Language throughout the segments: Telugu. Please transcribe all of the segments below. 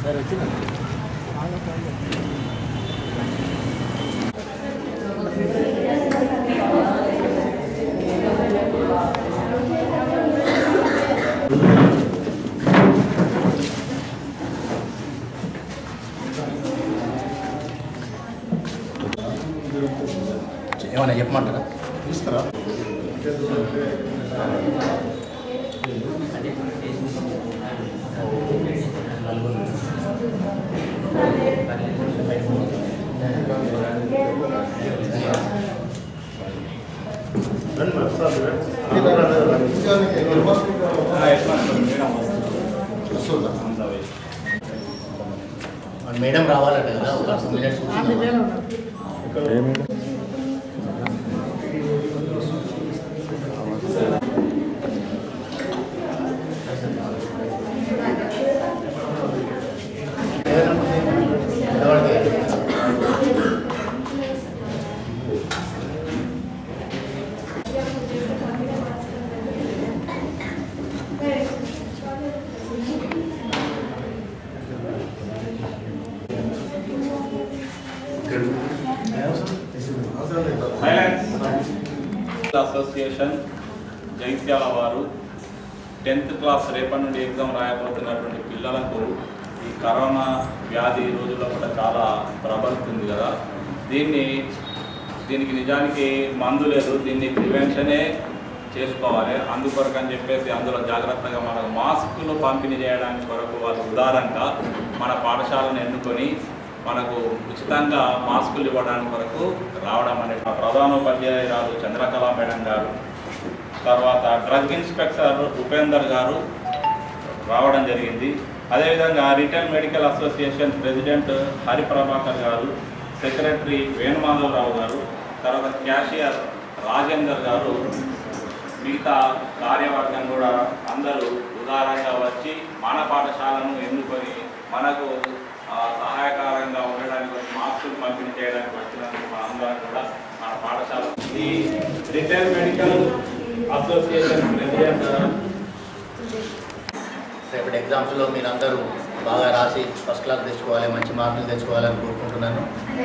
ఏమన్నా చెప్పమంటారా ఇస్తారా మేడం రావాలట కదా ఒక టూ మినిట్స్ అసోసియేషన్ జైత్యాల వారు టెన్త్ క్లాస్ రేపటి నుండి ఎగ్జామ్ రాయబోతున్నటువంటి పిల్లలకు ఈ కరోనా వ్యాధి ఈ రోజుల్లో కూడా చాలా ప్రబలుతుంది కదా దీన్ని దీనికి నిజానికి మందు లేదు దీన్ని ప్రివెన్షనే చేసుకోవాలి అందుకొరకు అని చెప్పేసి అందులో జాగ్రత్తగా మనకు మాస్కులు పంపిణీ చేయడానికి కొరకు వాళ్ళు ఉదారంగా మన పాఠశాలను ఎన్నుకొని మనకు ఉచితంగా మాస్కులు ఇవ్వడానికి కొరకు రావడం అనేది మా ప్రధానోపాధ్యాయురాలు చంద్రకళ మేడం గారు తర్వాత డ్రగ్ ఇన్స్పెక్టర్ ఉపేందర్ గారు రావడం జరిగింది అదేవిధంగా retail medical association president Hari Prabhakar గారు సెక్రటరీ వేణుమాధవరావు గారు తర్వాత క్యాషియర్ రాజేందర్ గారు మిగతా కార్యవర్గం కూడా అందరూ ఉదారంగా వచ్చి మన పాఠశాలను ఎన్నుకొని మనకు ఆ, సహాయకరంగా ఉండడానికి వచ్చి మాస్కులు పంపిణీ చేయడానికి వచ్చినందుకు మన అందరం కూడా మన పాఠశాల ఈ రిటైల్ మెడికల్ అసోసియేషన్ ప్రెసిడెంట్ రేపటి ఎగ్జామ్స్లో మీరందరూ బాగా రాసి ఫస్ట్ క్లాస్ తెచ్చుకోవాలి మంచి మార్కులు తెచ్చుకోవాలని కోరుకుంటున్నాను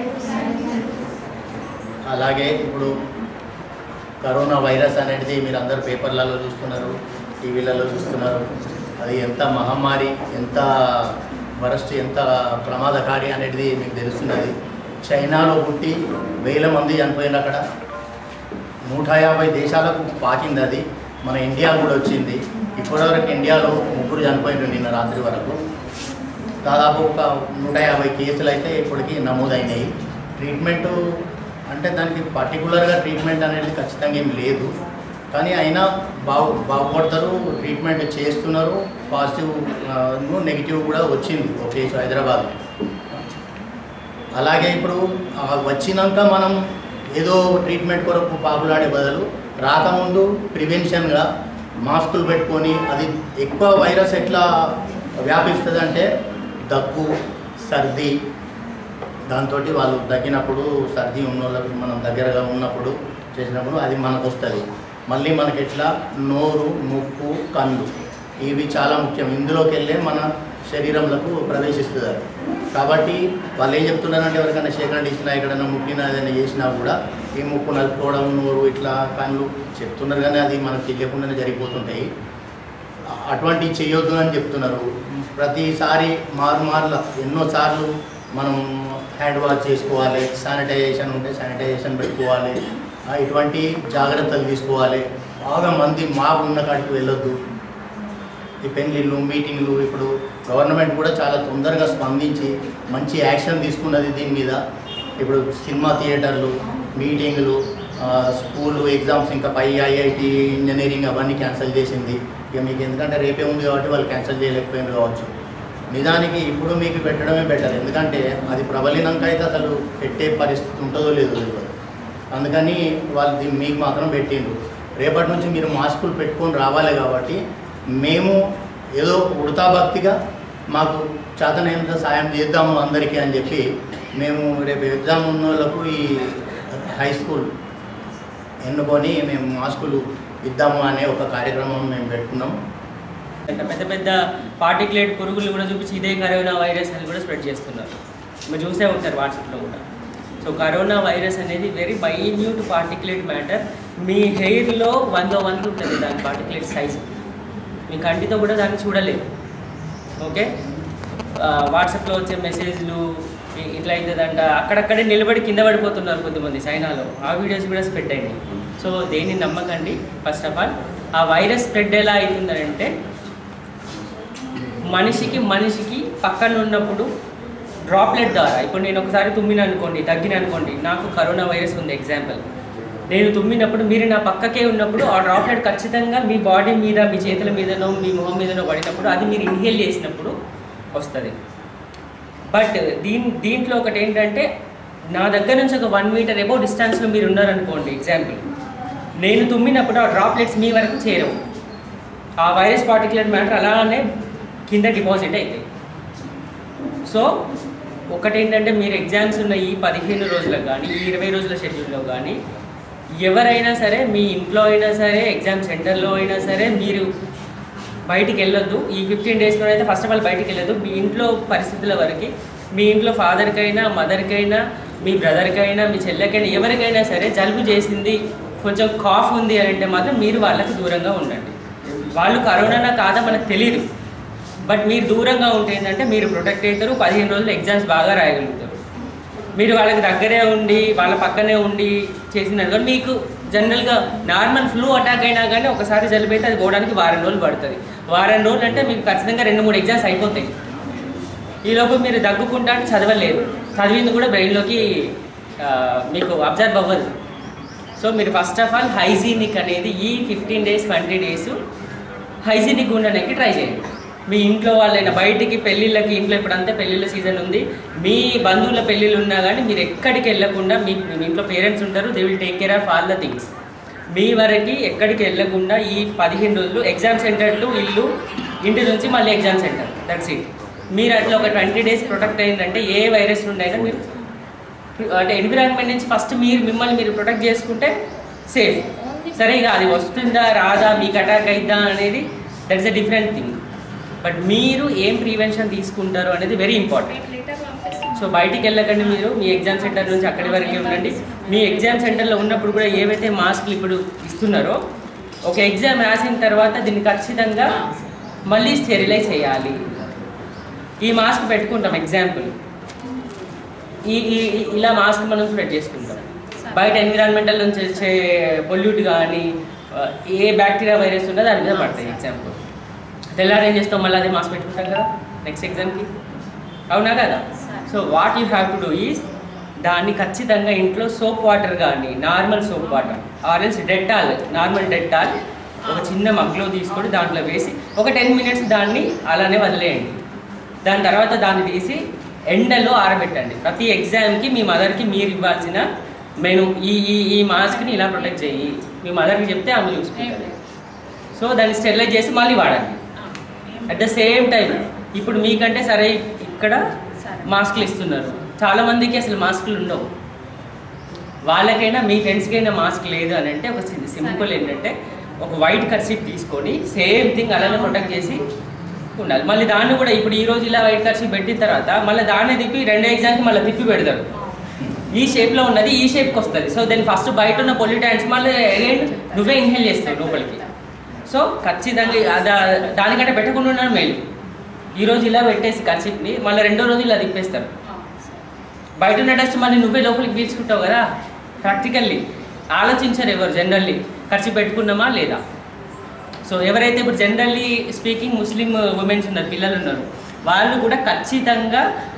అలాగే ఇప్పుడు కరోనా వైరస్ అనేది మీరు అందరూ పేపర్లలో చూస్తున్నారు టీవీలలో చూస్తున్నారు అది ఎంత మహమ్మారి ఎంత వరస్ట్ ఎంత ప్రమాదకారి అనేది మీకు తెలుస్తున్నది చైనాలో పుట్టి వేల మంది చనిపోయింది అక్కడ నూట యాభై దేశాలకు పాకింది అది మన ఇండియా కూడా వచ్చింది ఇప్పటివరకు ఇండియాలో ముగ్గురు చనిపోయిండ్రు నిన్న రాత్రి వరకు దాదాపు ఒక నూట యాభై కేసులు అయితే ఇప్పటికీ నమోదైనాయి ట్రీట్మెంట్ అంటే దానికి పర్టికులర్గా ట్రీట్మెంట్ అనేది ఖచ్చితంగా ఏం లేదు కానీ అయినా బాగు బాగుపడతారు ట్రీట్మెంట్ చేస్తున్నారు పాజిటివ్ నెగిటివ్ కూడా వచ్చింది ఒక కేసు హైదరాబాద్ అలాగే ఇప్పుడు ఆ వచ్చినాక మనం ఏదో ట్రీట్మెంట్ కొరకు పాపులాడే బదులు రాకముందు ప్రివెన్షన్గా మాస్కులు పెట్టుకొని అది ఎక్కువ వైరస్ ఎట్లా వ్యాపిస్తుంది అంటే దగ్గు సర్ది దాంతో వాళ్ళు తగ్గినప్పుడు సర్ది ఉన్న వాళ్ళకి మనం దగ్గరగా ఉన్నప్పుడు చేసినప్పుడు అది మనకు వస్తుంది మళ్ళీ మనకి ఎట్లా నోరు ముక్కు కళ్ళు ఇవి చాలా ముఖ్యం ఇందులోకి వెళ్ళే మన శరీరంలోకి ప్రవేశిస్తుంది అది కాబట్టి వాళ్ళు ఏం చెప్తున్నారంటే ఎవరికైనా సేకరణ ఇచ్చినా ఎక్కడైనా ముక్కినా ఏదైనా చేసినా కూడా ఈ ముక్కు నలుపుకోవడం నోరు ఇట్లా కళ్ళు చెప్తున్నారు కానీ అది మనకు తెలియకుండానే జరిగిపోతుంటాయి అటువంటి చేయొద్దు అని చెప్తున్నారు ప్రతిసారి మారు మార్ల ఎన్నోసార్లు మనం హ్యాండ్ వాష్ చేసుకోవాలి శానిటైజేషన్ ఉంటే శానిటైజేషన్ పెట్టుకోవాలి ఆ, ఇటువంటి జాగ్రత్తలు తీసుకోవాలి బాగా మంది మాకు ఉన్న కాడికి వెళ్ళొద్దు ఈ పెళ్ళిళ్ళు మీటింగ్లు ఇప్పుడు గవర్నమెంట్ కూడా చాలా తొందరగా స్పందించి మంచి యాక్షన్ తీసుకున్నది దీని మీద ఇప్పుడు సినిమా థియేటర్లు మీటింగ్లు ఆ, స్కూల్ ఎగ్జామ్స్ ఇంకా పై ఐఐటి ఇంజనీరింగ్ అవన్నీ క్యాన్సిల్ చేసింది ఇక మీకు ఎందుకంటే రేపే ఉంది కాబట్టి వాళ్ళు క్యాన్సిల్ చేయలేకపోయింది కావచ్చు నిజానికి ఇప్పుడు మీకు పెట్టడమే బెటర్ ఎందుకంటే అది ప్రబలినాక అయితే అసలు పెట్టే పరిస్థితి ఉంటుందో లేదో తెలియదు అందుకని వాళ్ళు దీన్ని మీకు మాత్రం పెట్టిండ్రు రేపటి నుంచి మీరు మాస్కులు పెట్టుకొని రావాలి కాబట్టి మేము ఏదో ఉడతా భక్తిగా మాకు చేతనైనంత సాయం చేద్దాము అందరికీ అని చెప్పి మేము రేపు ఎగ్జామ్ ఉన్న వాళ్ళకు ఈ హై స్కూల్ ఎన్నుకొని మేము మాస్కులు ఇద్దాము అనే ఒక కార్యక్రమం మేము పెట్టుకున్నాం అంటే పెద్ద పెద్ద పార్టికులేట్ పురుగులు కూడా చూపించి ఇదే కరోనా వైరస్ అని కూడా స్ప్రెడ్ చేస్తున్నారు మీరు చూసే ఉంటారు వాట్సాప్లో కూడా సో కరోనా వైరస్ అనేది వెరీ మైన్యూట్ పార్టికులేట్ మ్యాటర్ మీ హెయిర్లో వంద వంద ఉంటుంది దాని పార్టికులేట్ సైజ్ మీ కంటితో కూడా దాన్ని చూడలేదు ఓకే ఆ, వాట్సాప్లో వచ్చే మెసేజ్లు ఇ- ఇట్లా అవుతుందంట అక్కడక్కడే నిలబడి కింద పడిపోతున్నారు కొద్దిమంది చైనాలో ఆ వీడియోస్ కూడా స్ప్రెడ్ అయినాయి సో దేన్ని నమ్మకండి ఫస్ట్ ఆఫ్ ఆల్ ఆ వైరస్ స్ప్రెడ్ ఎలా అవుతుందంటే మనిషికి మనిషికి పక్కన ఉన్నప్పుడు డ్రాప్లెట్ ద్వారా ఇప్పుడు నేను ఒకసారి తుమ్మిన అనుకోండి తగ్గిన అనుకోండి నాకు కరోనా వైరస్ ఉంది ఎగ్జాంపుల్ నేను తుమ్మినప్పుడు మీరు నా పక్కకే ఉన్నప్పుడు ఆ డ్రాప్లెట్ ఖచ్చితంగా మీ బాడీ మీద మీ చేతుల మీదనో మీ మొహం మీదనో పడినప్పుడు అది మీరు ఇన్హేల్ చేసినప్పుడు వస్తుంది బట్ దీని దీంట్లో ఒకటి ఏంటంటే నా దగ్గర నుంచి ఒక వన్ మీటర్ ఎబో డిస్టెన్స్లో మీరు ఉన్నారనుకోండి ఎగ్జాంపుల్ నేను తుమ్మినప్పుడు ఆ డ్రాప్లెట్స్ మీ వరకు చేరవు ఆ వైరస్ పార్టికులర్ మ్యాటర్ అలానే కింద డిపాజిట్ అవుతాయి సో ఒకటి ఏంటంటే మీరు ఎగ్జామ్స్ ఉన్న ఈ పదిహేను రోజులకు కానీ ఈ ఇరవై రోజుల షెడ్యూల్లో కానీ ఎవరైనా సరే మీ ఇంట్లో అయినా సరే ఎగ్జామ్ సెంటర్లో అయినా సరే మీరు బయటికి వెళ్ళొద్దు ఈ ఫిఫ్టీన్ డేస్లో అయితే ఫస్ట్ ఆఫ్ ఆల్ బయటికి వెళ్ళొద్దు మీ ఇంట్లో పరిస్థితుల వరకు మీ ఇంట్లో ఫాదర్కైనా మదర్కైనా మీ బ్రదర్కైనా మీ చెల్లెకైనా ఎవరికైనా సరే జలుబు చేసింది కొంచెం కాఫ్ ఉంది అని అంటే మాత్రం మీరు వాళ్ళకి దూరంగా ఉండండి వాళ్ళు కరోనా కాదా మనకు తెలియదు బట్ మీరు దూరంగా ఉంటే ఏంటంటే మీరు ప్రొటెక్ట్ అవుతారు పదిహేను రోజులు ఎగ్జామ్స్ బాగా రాయగలుగుతారు మీరు వాళ్ళకి దగ్గరే ఉండి వాళ్ళ పక్కనే ఉండి చేసినారు కానీ మీకు జనరల్గా నార్మల్ ఫ్లూ అటాక్ అయినా కానీ ఒకసారి జలుబు అయితే అది పోవడానికి వారం రోజులు పడుతుంది వారం రోజులు అంటే మీకు ఖచ్చితంగా రెండు మూడు ఎగ్జామ్స్ అయిపోతాయి ఈలోపు మీరు దగ్గుకుంటా అంటే చదవలేరు చదివింది కూడా బ్రెయిన్లోకి ఆ, మీకు అబ్జర్వ్ అవ్వదు సో మీరు ఫస్ట్ ఆఫ్ ఆల్ హైజీనిక్ అనేది ఈ fifteen days twenty days hygienic ఉండడానికి ట్రై చేయండి మీ ఇంట్లో వాళ్ళైనా బయటికి పెళ్ళిళ్ళకి ఇంట్లో ఇప్పుడు అంతా పెళ్ళిళ్ళ సీజన్ ఉంది మీ బంధువుల పెళ్ళిళ్ళు ఉన్నా కానీ మీరు ఎక్కడికి వెళ్ళకుండా మీ మీ ఇంట్లో పేరెంట్స్ ఉంటారు they will take care of all the things మీ వరకు ఎక్కడికి వెళ్ళకుండా ఈ పదిహేను రోజులు ఎగ్జామ్ సెంటర్ టు ఇల్లు ఇంటి నుంచి మళ్ళీ ఎగ్జామ్ సెంటర్ దట్స్ ఇట్ మీరు అట్లా ఒక ట్వంటీ డేస్ ప్రొటెక్ట్ అయిందంటే ఏ వైరస్ నుండి అయినా మీరు అంటే ఎన్విరాన్మెంట్ నుంచి ఫస్ట్ మీరు మిమ్మల్ని మీరు ప్రొటెక్ట్ చేసుకుంటే సేఫ్ సరే ఇక అది వస్తుందా రాదా మీకు అటాక్ అయిద్దా అనేది that is a different thing but మీరు ఏం ప్రివెన్షన్ తీసుకుంటారు అనేది వెరీ ఇంపార్టెంట్ సో బయటికి వెళ్ళకండి మీరు మీ ఎగ్జామ్ సెంటర్ నుంచి అక్కడి వరకే ఉండండి మీ ఎగ్జామ్ సెంటర్లో ఉన్నప్పుడు కూడా ఏవైతే మాస్క్లు ఇప్పుడు ఇస్తున్నారో ఒక ఎగ్జామ్ రాసిన తర్వాత దీన్ని ఖచ్చితంగా మళ్ళీ స్టెరిలైజ్ చేయాలి ఈ మాస్క్ పెట్టుకుంటాం ఎగ్జాంపుల్ ఈ ఈ ఈ- ఇలా మాస్క్ మనం స్ప్రెడ్ చేసుకుంటాం బయట ఎన్విరాన్మెంటల్ నుంచి వచ్చే పొల్యూట్ కానీ ఆ, ఏ బ్యాక్టీరియా వైరస్ ఉందో దాని మీద పడతాయి ఎగ్జాంపుల్ తెల్లారి ఏం చేస్తాం మళ్ళీ అదే మాస్క్ పెట్టుకుంటాం కదా నెక్స్ట్ ఎగ్జామ్కి అవునా కదా so what you have to do is దాన్ని ఖచ్చితంగా ఇంట్లో సోప్ వాటర్ కానీ normal soap water or else Dettol normal Dettol ఒక చిన్న మగ్లో తీసుకొని దాంట్లో వేసి ఒక టెన్ మినిట్స్ దాన్ని అలానే వదిలేయండి దాని తర్వాత దాన్ని తీసి ఎండలో ఆరబెట్టండి ప్రతి ఎగ్జామ్కి మీ మదర్కి మీరు ఇవ్వాల్సిన మెను ఈ ఈ ఈ మాస్క్ని ఇలా ప్రొటెక్ట్ చేయి మీ మదర్కి చెప్తే ఆమె చూసుకుంటుంది సో దాన్ని స్టెరిలైజ్ చేసి మళ్ళీ వాడండి అట్ ద సేమ్ టైం ఇప్పుడు మీకంటే సరే ఇక్కడ మాస్క్లు ఇస్తున్నారు చాలా మందికి అసలు మాస్కులు ఉండవు వాళ్ళకైనా మీ ఫ్రెండ్స్కైనా మాస్క్ లేదు అని అంటే ఒక సింపుల్ ఏంటంటే ఒక వైట్ కర్సీప్ తీసుకొని సేమ్ థింగ్ అలానే ప్రొటెక్ట్ చేసి ఉండాలి మళ్ళీ దాన్ని కూడా ఇప్పుడు ఈ రోజు ఇలా వైట్ కర్సీప్ పెట్టిన తర్వాత మళ్ళీ దాన్ని తిప్పి రెండో ఎగ్జామ్కి మళ్ళీ తిప్పి పెడతారు ఈ షేప్లో ఉన్నది ఈ షేప్కి వస్తుంది సో దెన్ ఫస్ట్ బయట ఉన్న పొల్యూటెంట్స్ మళ్ళీ అగైన్ నువ్వే ఇన్హేల్ చేస్తావు లోపలికి సో ఖచ్చితంగా అద- దానికంటే పెట్టకుండా ఉండడం మేలు ఈ రోజు ఇలా పెట్టేసి కర్చీప్ని మళ్ళీ రెండో రోజు ఇలా తిప్పేస్తారు బయట ఉన్న డస్ట్ మళ్ళీ నువ్వే లోపలికి పీల్చుకుంటావు కదా ప్రాక్టికల్లీ ఆలోచించరు ఎవరు జనరల్లీ ఖర్చు పెట్టుకున్నామా లేదా సో ఎవరైతే ఇప్పుడు జనరల్లీ స్పీకింగ్ ముస్లిం ఉమెన్స్ ఉన్నారు పిల్లలు ఉన్నారు వాళ్ళు కూడా ఖచ్చితంగా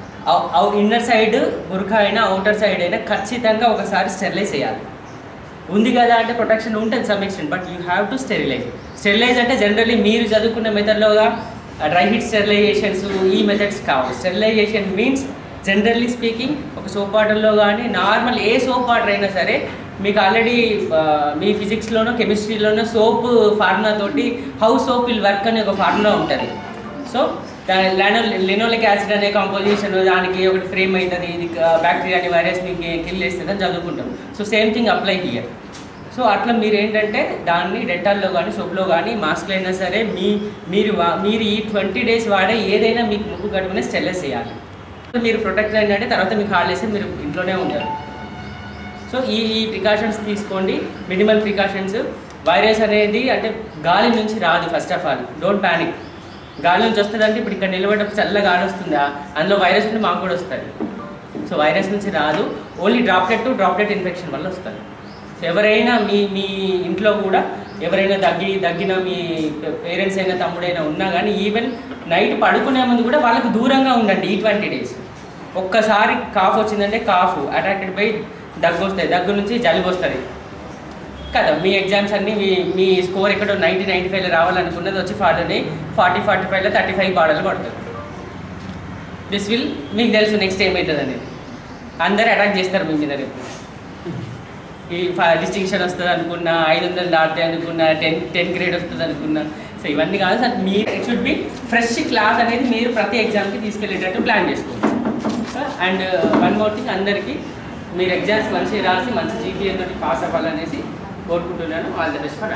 ఇన్నర్ సైడ్ బుర్ఖా అయినా అవుటర్ సైడ్ అయినా ఖచ్చితంగా ఒకసారి స్టెరిలైజ్ చేయాలి ఉంది కదా అంటే ప్రొటెక్షన్ ఉంటుంది some extent but you have to sterilize sterilize అంటే జనరల్లీ మీరు చదువుకున్న మెథడ్లోగా డ్రై హీట్ స్టెరిలైజేషన్స్ ఈ మెథడ్స్ కావు స్టెరిలైజేషన్ మీన్స్ జనరల్లీ స్పీకింగ్ ఒక సోప్ వాటర్లో కానీ నార్మల్ ఏ సోప్ వాటర్ అయినా సరే మీకు ఆల్రెడీ మీ ఫిజిక్స్లోనో కెమిస్ట్రీలోనో సోప్ ఫార్ములా తోటి హౌ సోప్ విల్ వర్క్ అనే ఒక ఫార్ములా ఉంటుంది సో దాని లెనో లినోలిక్ యాసిడ్ అనే కాంపోజిషన్ దానికి ఒకటి ఫ్రేమ్ అవుతుంది ఇది బ్యాక్టీరియాని వైరస్ని కిల్ చేస్తుంది అని చదువుకుంటాం so same thing apply here so అట్లా మీరు ఏంటంటే దాన్ని డెటాల్లో కానీ సోప్లో కానీ మాస్క్లు అయినా సరే మీ మీరు వా- మీరు ఈ ట్వంటీ డేస్ వాడే ఏదైనా మీకు ముక్కు కట్టుకునే స్టెల్లెస్ చేయాలి సో మీరు ప్రొటెక్ట్ అయిందంటే తర్వాత మీకు హాలిడేస్ మీరు ఇంట్లోనే ఉంటారు సో ఈ ఈ ప్రికాషన్స్ తీసుకోండి మినిమల్ ప్రికాషన్స్ వైరస్ అనేది అంటే గాలి నుంచి రాదు first of all don't panic గాలి నుంచి వస్తుందంటే ఇప్పుడు ఇక్కడ నిలబడేటప్పుడు చల్ల గాలి వస్తుందా అందులో వైరస్ నుండి మాకు కూడా వస్తుంది సో వైరస్ నుంచి రాదు only droplet to droplet infection వల్ల వస్తుంది సో ఎవరైనా మీ మీ ఇంట్లో కూడా ఎవరైనా దగ్గి దగ్గిన మీ పేరెంట్స్ అయినా తమ్ముడైనా ఉన్నా కానీ ఈవెన్ నైట్ పడుకునే ముందు కూడా వాళ్ళకి దూరంగా ఉండండి ఈ ట్వంటీ డేస్ ఒక్కసారి కాఫ్ వచ్చిందంటే కాఫ్ అటాక్టెడ్ బై దగ్గు వస్తాయి దగ్గు నుంచి జలుబు వస్తుంది కదా మీ ఎగ్జామ్స్ అన్ని మీ మీ స్కోర్ ఎక్కడో నైంటీ నైంటీ ఫైవ్లో రావాలనుకున్నది వచ్చి ఫార్టీ ఫార్టీ ఫార్టీ ఫైవ్లో థర్టీ ఫైవ్ పాడలు పడుతుంది దిస్ విల్ మీకు తెలుసు నెక్స్ట్ ఏమవుతుంది అనేది అందరు అటాక్ చేస్తారు మీ మీద రేపు ఈ డిస్టింక్షన్ వస్తుంది అనుకున్నా ఐదు వందలు దాటితే అనుకున్నా టెన్ టెన్ గ్రేడ్ వస్తుంది అనుకున్నా సో ఇవన్నీ కాదు సార్ మీరు it should be fresh cloth అనేది మీరు ప్రతి ఎగ్జామ్కి తీసుకెళ్ళేటట్టు ప్లాన్ చేసుకోండి అండ్ వన్ మోర్ థింగ్ అందరికీ మీరు ఎగ్జామ్స్ మంచిగా రాసి మంచి జీపీఏ తోటి పాస్ అవ్వాలనేసి కోరుకుంటున్నాను ఆల్ ద బెస్ట్ ఫర్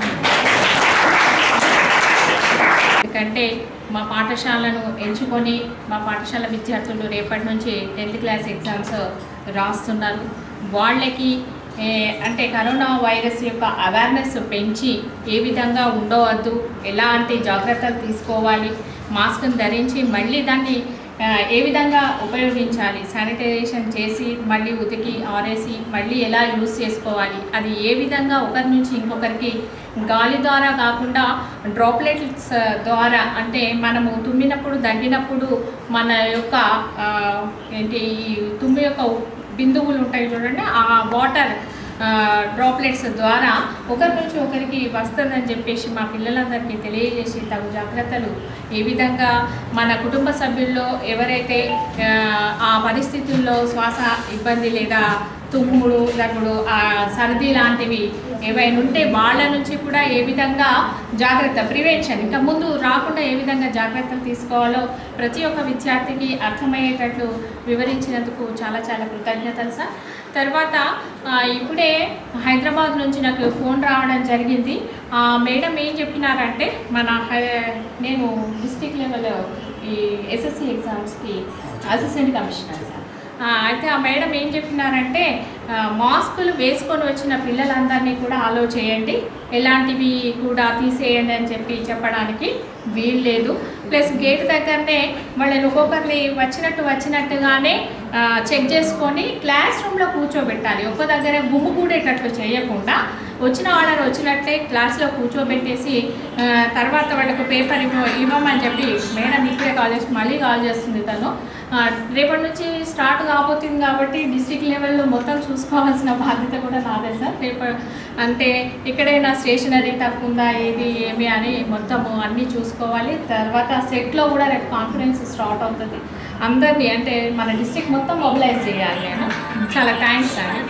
ఎందుకంటే మా పాఠశాలను ఎంచుకొని మా పాఠశాల విద్యార్థులు రేపటి నుంచి టెన్త్ క్లాస్ ఎగ్జామ్స్ రాస్తున్నారు వాళ్ళకి ఏ, అంటే కరోనా వైరస్ యొక్క అవేర్నెస్ పెంచి ఏ విధంగా ఉండవద్దు ఎలాంటి జాగ్రత్తలు తీసుకోవాలి మాస్క్ని ధరించి మళ్ళీ దాన్ని ఆ, ఏ విధంగా ఉపయోగించాలి శానిటైజేషన్ చేసి మళ్ళీ ఉతికి ఆరేసి మళ్ళీ ఎలా యూస్ చేసుకోవాలి అది ఏ విధంగా ఒకరి నుంచి ఇంకొకరికి గాలి ద్వారా కాకుండా డ్రాప్లెట్స్ ద్వారా అంటే మనము తుమ్మినప్పుడు దగ్గినప్పుడు మన యొక్క ఆ, ఏంటి ఈ తుమ్మి యొక్క బిందువులు ఉంటాయి చూడండి ఆ వాటర్ డ్రాప్లెట్స్ ద్వారా ఒకరి నుంచి ఒకరికి వస్తుందని చెప్పేసి మా పిల్లలందరికీ తెలియజేసి తగు జాగ్రత్తలు ఏ విధంగా మన కుటుంబ సభ్యుల్లో ఎవరైతే ఆ, ఆ పరిస్థితుల్లో శ్వాస ఇబ్బంది లేదా తుమ్ముడు దగ్గుడు ఆ సర్ది లాంటివి ఏవైనా ఉంటే వాళ్ళ నుంచి కూడా ఏ విధంగా జాగ్రత్త ప్రివెన్షన్ ఇంకా ముందు రాకుండా ఏ విధంగా జాగ్రత్తలు తీసుకోవాలో ప్రతి ఒక్క విద్యార్థికి అర్థమయ్యేటట్లు వివరించినందుకు చాలా చాలా కృతజ్ఞతలు సార్ తర్వాత ఆ, ఇప్పుడే హైదరాబాద్ నుంచి నాకు ఫోన్ రావడం జరిగింది ఆ, మేడం ఏం చెప్పినారంటే మన హై- నేను డిస్టిక్ లెవెల్ ఈ ఎస్ఎస్సి ఎగ్జామ్స్కి అసిస్టెంట్ కమిషనర్ సార్ ఆ, అయితే ఆ మేడం ఏం చెప్పినారంటే ఆ, మాస్కులు వేసుకొని వచ్చిన పిల్లలందరినీ కూడా ఆలో చేయండి ఎలాంటివి కూడా తీసేయండి అని చెప్పి చెప్పడానికి వీలు లేదు ప్లస్ గేట్ దగ్గరనే వాళ్ళని ఒక్కొక్కరిని వచ్చినట్టు వచ్చినట్టుగానే ఆ, చెక్ చేసుకొని క్లాస్ రూమ్లో కూర్చోబెట్టాలి ఒక్క దగ్గర గుమ్ము కూడేటట్లు చేయకుండా వచ్చిన వాళ్ళని వచ్చినట్లే క్లాస్లో కూర్చోబెట్టేసి ఆ, తర్వాత వాళ్ళకు పేపర్ ఇవ్వ ఇవ్వమని చెప్పి మేడం ఇప్పుడే కాల్ చేసి మళ్ళీ కాల్ చేస్తుంది తను ఆ, రేపటి నుంచి స్టార్ట్ కాబోతుంది కాబట్టి డిస్ట్రిక్ట్ లెవెల్లో మొత్తం చూసుకోవాల్సిన బాధ్యత కూడా నాదే సార్ పేపర్ అంటే ఎక్కడైనా స్టేషనరీ తక్కువ ఉందా ఏది ఏమి అని మొత్తము అన్నీ చూసుకోవాలి తర్వాత సెట్లో కూడా రేపు కాన్ఫరెన్స్ స్టార్ట్ అవుతుంది అందరినీ అంటే మన డిస్ట్రిక్ట్ మొత్తం మొబిలైజ్ చేయాలి నేను చాలా థ్యాంక్స్ అండి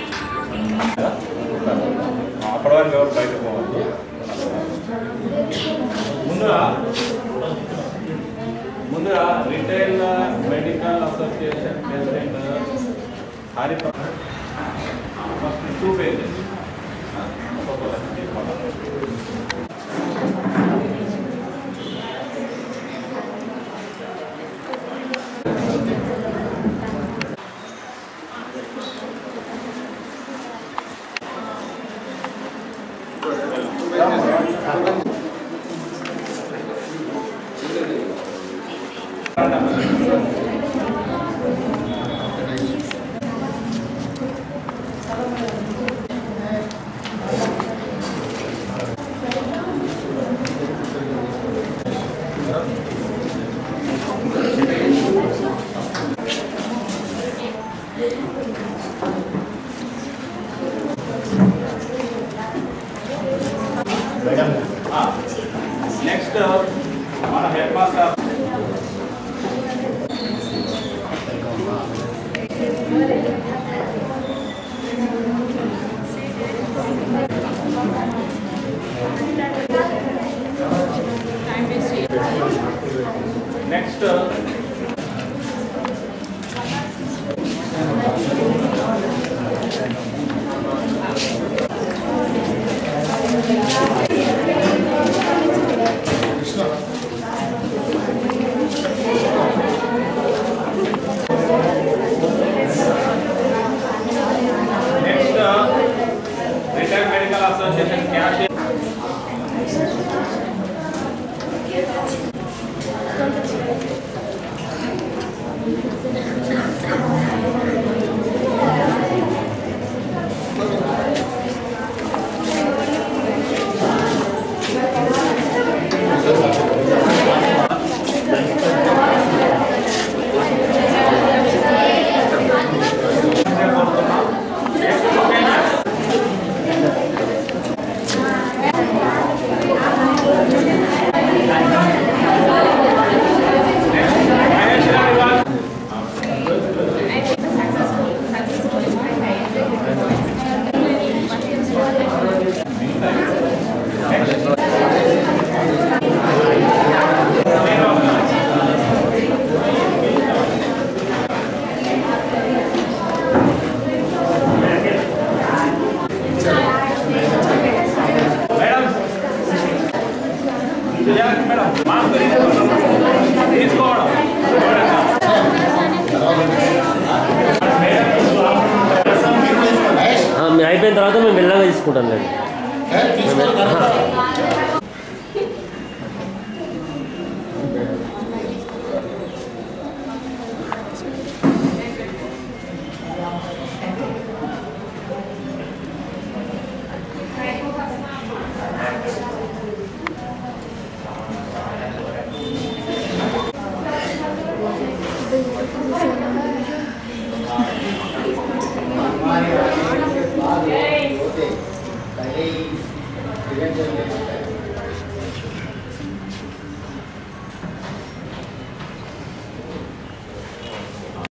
అప్పటి వరకు ఎవరు బయట పోవద్దు ముందుగా ముందుగా retail medical association president Hari first two pages madam next మన హెడ్ మాస్టర్ టైం వేస్ట్ చేయాలి నెక్స్ట్ మేడం మాస్క్ తీసుకోవడం మీరు తీసుకోండి. ఆ, మేము అయిపోయిన తర్వాత మేము మెల్లగా తీసుకుంటాం లేదు ఏ, తీసుకోరు కదా.